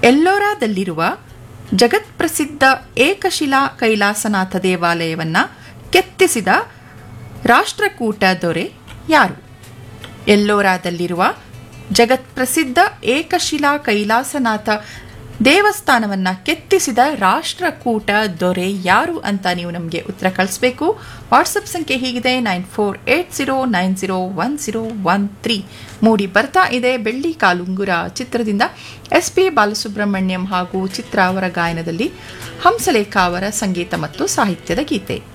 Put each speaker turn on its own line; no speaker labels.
ಎಲ್ಲೋರಾದಲ್ಲಿರುವ ಜಗತ್ಪ್ರಸಿದ್ಧ ಏಕಶಿಲಾ ಕೈಲಾಸನಾಥ ದೇವಾಲಯವನ್ನು ಕೆತ್ತಿಸಿದ ರಾಷ್ಟ್ರಕೂಟ ದೊರೆ ಯಾರು ಎಲ್ಲೋರಾದಲ್ಲಿರುವ ಜಗತ್ಪ್ರಸಿದ್ಧ ಏಕಶಿಲಾ ಕೈಲಾಸನಾಥ ದೇವಸ್ಥಾನವನ್ನು ಕೆತ್ತಿಸಿದ ರಾಷ್ಟ್ರಕೂಟ ದೊರೆ ಯಾರು ಅಂತ ನೀವು ನಮಗೆ ಉತ್ತರ ಕಳಿಸ್ಬೇಕು ವಾಟ್ಸಪ್ ಸಂಖ್ಯೆ ಹೀಗಿದೆ nine four eight zero nine zero one zero one three ಮೂಡಿ ಬರ್ತಾ ಇದೆ ಬೆಳ್ಳಿ ಕಾಲುಂಗುರ ಚಿತ್ರದಿಂದ ಎಸ್ ಪಿ ಬಾಲಸುಬ್ರಹ್ಮಣ್ಯಂ ಹಾಗೂ ಚಿತ್ರ ಅವರ ಗಾಯನದಲ್ಲಿ ಹಂಸಲೇಖ ಅವರ ಸಂಗೀತ ಮತ್ತು ಸಾಹಿತ್ಯದ ಗೀತೆ